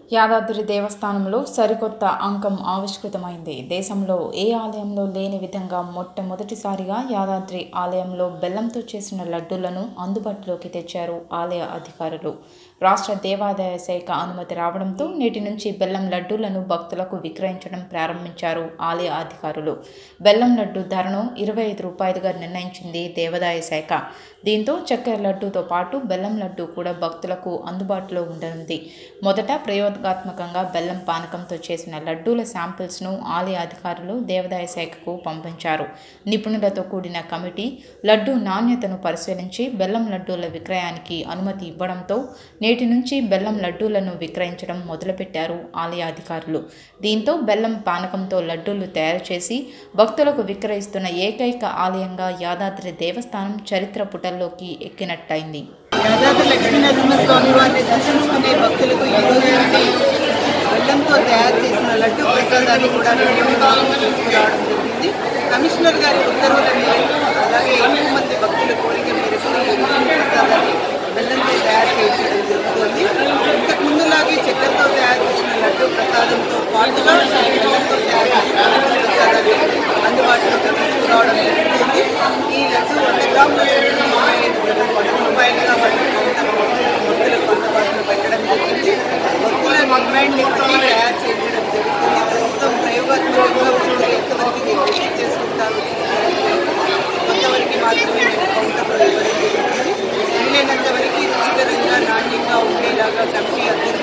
యాదాద్రి దేవస్థానంలో సరికొత్త అంకం ఆవిష్కృతమైంది దేశంలో ఏ ఆలయంలో లేని విధంగా మొట్టమొదటిసారిగా యాదాద్రి ఆలయంలో బెల్లంతో చేసిన లడ్డూలను అందుబాటులోకి తెచ్చారు ఆలయ అధికారులు రాష్ట్ర దేవాదాయ శాఖ అనుమతి రావడంతో నేటి నుంచి బెల్లం లడ్డూలను భక్తులకు విక్రయించడం ప్రారంభించారు ఆలయ అధికారులు బెల్లం లడ్డు ధరను ఇరవై ఐదు రూపాయలుగా నిర్ణయించింది దేవాదాయ శాఖ దీంతో చక్కెర లడ్డూతో పాటు బెల్లం లడ్డు కూడా భక్తులకు అందుబాటులో ఉండనుంది మొదట ప్రయోగాత్మకంగా బెల్లం పానకంతో చేసిన లడ్డూల శాంపిల్స్ను ఆలయ అధికారులు దేవాదాయ శాఖకు పంపించారు నిపుణులతో కూడిన కమిటీ లడ్డు నాణ్యతను పరిశీలించి బెల్లం లడ్డూల విక్రయానికి అనుమతి ఇవ్వడంతో నేటి నుంచి బెల్లం లడ్డూలను విక్రయించడం మొదలుపెట్టారు ఆలయ అధికారులు దీంతో బెల్లం పానకంతో లడ్డూలు తయారు చేసి భక్తులకు విక్రయిస్తున్న ఏకైక ఆలయంగా యాదాద్రి దేవస్థానం చరిత్ర పుటల్లోకి ఎక్కినట్టయింది యాదాద్రి లక్ష్మీ నరసింహస్వామి వారిని దర్శించుకునే భక్తులకు ఈ రోజు నుండి బెల్లంతో తయారు చేసిన లడ్డు ప్రసాదాన్ని కూడా వినియోగంగా తీసుకురావడం జరిగింది కమిషనర్ గారి ఉత్తర్వుల మేరకు అలాగే ఎక్కువ మంది భక్తుల కోరిక మేరకు ఈ లడ్డు ప్రసాదాన్ని బెల్లంతో తయారు చేయించడం జరుగుతుంది ఇంతకు ముందులాగే చక్కెరతో తయారు చేసిన లడ్డు ప్రసాదంతో పాటుగా బెల్లంతో తయారు చేసిన లడ్డు ప్రసాదాన్ని అందుబాటులోకి తీసుకురావడం జరుగుతుంది ఈ లడ్డు వంద గ్రాముల లడ్డు ముప్పై ఐదు రూపాయలుగా మనం భక్తులకు అందుబాటులో పెట్టడం జరిగింది భక్తుల డిమాండ్ని బట్టి తయారు చేయించడం జరుగుతుంది ప్రస్తుతం ప్రయోగాత్మకంగా భక్తులు ఎంతవరకు దీన్ని చేసుకుంటారు కొంతవరకు మాత్రమే మేము కౌంటర్లో ఇవ్వడం జరుగుతుంది వీలైనంత వరకు రుచికరంగా నాణ్యంగా ఉండేలాగా కమిటీ అందరూ